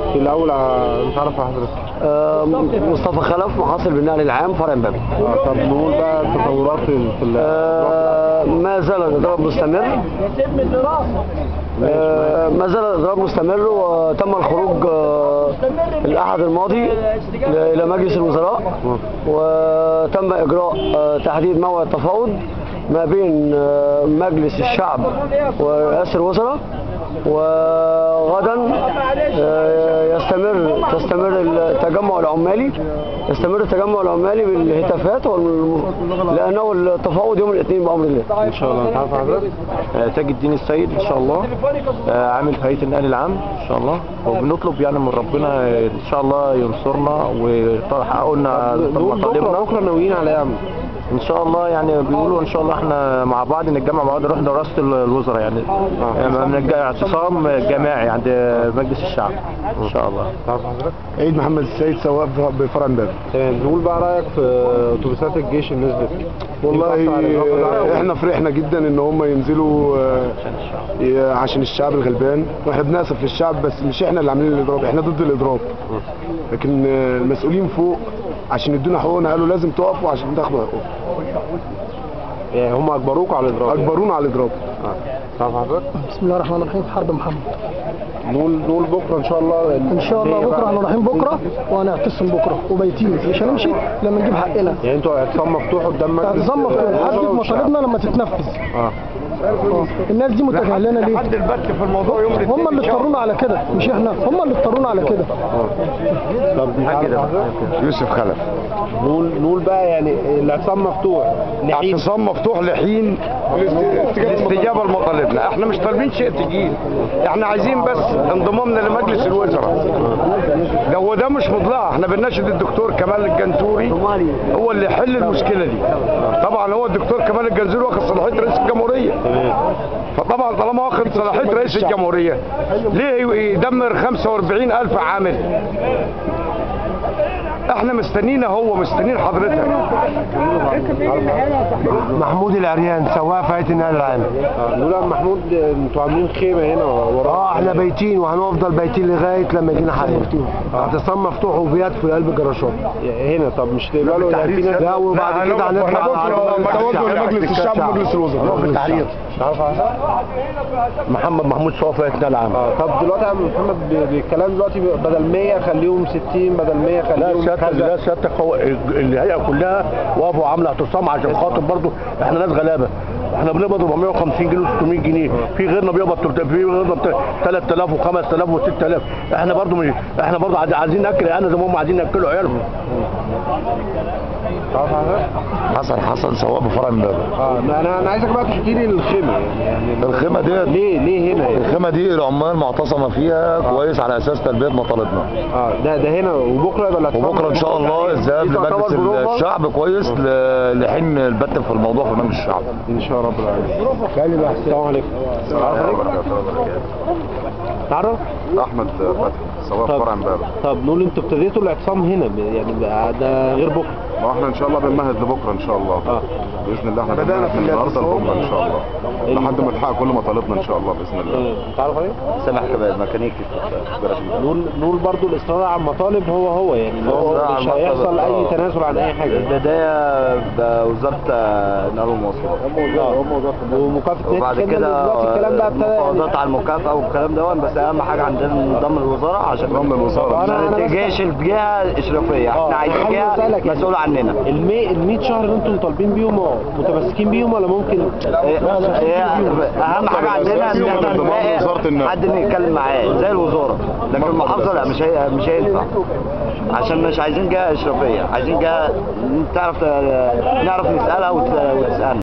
في الاول ع- نتعرف على حضرتك آه، مصطفى خلف محصل بالنقل العام فرع امبابي اه طب نقول بقى التطورات في ال- آه، ما زال الاضراب مستمر آه، ما زال الاضراب مستمر وتم الخروج آه، الاحد الماضي ل- الى مجلس الوزراء وتم اجراء آه، تحديد موعد تفاوض ما بين آه، مجلس الشعب ورئاسه الوزراء وغدا آه، يستمر تستمر التجمع العمالي يستمر التجمع العمالي بالهتافات والم- لانه التفاوض يوم الاثنين بامر الله ان شاء الله نتعرف على حضرتك آه، تاج الدين السيد ان شاء الله آه، عامل في هيئه النقل العام ان شاء الله وبنطلب يعني من ربنا آه، ان شاء الله ينصرنا ويحققوا لنا نقول بكره مطالبنا بكره ناويين على ايه يا عم ان شاء الله يعني بيقولوا ان شاء الله احنا مع بعض نتجمع مع بعض نروح لرئاسه الوزراء يعني يعني بنج- اعتصام جماعي عند مجلس الشعب ان شاء الله تعرف حضرتك عيد محمد السيد سواق بفرع امبابي تمام نقول بقى رايك في اتوبيسات الجيش اللي نزلت والله ينفع على الرقم ده؟ احنا فرحنا جدا ان هم ينزلوا آه، ي- عشان الشعب الغلبان واحنا بنأسف للشعب بس مش احنا اللي عاملين الاضراب احنا ضد الاضراب لكن آه، المسؤولين فوق عشان يدونا حقوقنا قالوا لازم تقفوا عشان تاخدوا حقوقكم يعني هم اجبروكوا على الاضراب يعني. اجبرونا على الاضراب اه تعرف حضرتك بسم الله الرحمن الرحيم حرب محمد نقول نقول بكره ان شاء الله ان شاء الله ليه بكره بقى؟ احنا رايحين بكره وهنعتصم بكره وبايتين مش هنمشي لما نجيب حقنا يعني انتوا اعتصام مفتوح قدام مجلس اعتصام مفتوح الوزراء نحدد والشعب. مطالبنا لما تتنفذ اه آه. الناس دي متجاهلنا ليه؟ هم اللي اضطرونا على كده مش احنا هم اللي اضطرونا على كده طب نتعرف حضرتك يوسف خلف نقول نقول بقى يعني الاعتصام مفتوح لحين اعتصام مفتوح لحين الاستجابه لمطالبنا احنا مش طالبين شيء تقيل احنا عايزين بس انضمامنا لمجلس الوزراء ده هو ده مش مضلعه احنا بنناشد الدكتور كمال الجنزوري هو اللي يحل المشكله دي طبعا هو الدكتور كمال الجنزوري واخد صلاحيه رئيس الجمهوريه فطبعا طالما واخد صلاحيه رئيس الجمهوريه ليه يدمر 45 الف عامل احنا مستنينا هو مستنيين حضرتك محمود العريان سواق في هيئه النقل العام آه، نقول يا عم محمود انتوا عاملين خيمه هنا ورا اه احنا بايتين وهنفضل بايتين لغايه لما يجينا حقنا اعتصام مفتوح وبيات في قلب الجراشات هنا طب مش تقبلوا يعني في ناس لا وبعد كده هنطلع على توجه لمجلس الشعب ومجلس الوزراء التحرير عارف عارف؟ محمد محمود سواق في هيئه النقل العام اه طب دلوقتي يا عم محمد ب- بالكلام دلوقتي بدل 100 خليهم 60 بدل 100 لا خليهم سيادتك كذا لا سيادتك هو الهيئه كلها وقفوا عامله اعتصام عشان خاطر برضه احنا ناس غلابه احنا بنقبض 450 جنيه و600 جنيه في غيرنا بيقبض تلت- في غيرنا بت- 3000 و5000 و6000 احنا برضه مش احنا برضه عايز- عايزين ناكل عيالنا زي ما هم عايزين ياكلوا عيالهم عارف حضرتك؟ حسن حسن سواق بفرع امبابه اه ما انا انا عايزك بقى تحكي لي الخيمه يعني يعني الخيمه ديت ليه ليه هنا يعني؟ الخيمه دي العمال معتصمه فيها كويس على اساس تلبيه مطالبنا اه ده ده هنا وبكره يبقى الاعتصام وبكره ان شاء الله الذهاب دي تعتبر لمجلس بروفة؟ الشعب كويس ل- لحين البت في الموضوع في مجلس الشعب ان شاء رب العالمين السلام عليكم تعرف عليك؟ تعرف احمد فتحي سواق طب. فرع امبابه طب نقول انتوا ابتديتوا الاعتصام هنا يعني بقى ده غير بكره ما احنا ان شاء الله بنمهد لبكره ان شاء الله اه باذن الله احنا بدانا في النهارده لبكره ان شاء الله لحد ما نحقق كل مطالبنا ان شاء الله باذن الله تعرف عليه؟ سامح كباب ميكانيكي في جراج نقول نقول برضو الاصرار على المطالب هو هو يعني اللي هو الإصرار على مش المطالب، هيحصل اي آه. تنازل عن اي حاجه البدايه بوزاره النقل والمواصلات آه. ومكافاه وبعد نادي الخدمة كده دلوقتي الكلام بقى ابتدى يعني مفاوضات على المكافاه والكلام ده بس اهم حاجه عندنا نظام الوزاره عشان نظام الوزاره أنا- أنا ما بس- تجيش الجهه اشرافيه آه، احنا عايزين حابب جهه أسألك يعني. مسؤوله عننا المي ال 100 شهر اللي انتم طالبين بيهم اه متمسكين بيهم ولا ممكن إيه- إيه، اهم حاجه عندنا ان احنا نظام وزارة النقل. نلاقي حد نتكلم معاه زي الوزاره لكن المحافظه لا مش هي مش هينفع عشان مش عايزين جهه اشرافيه عايزين جهه تعرف نعرف نسالها وت- وتسالنا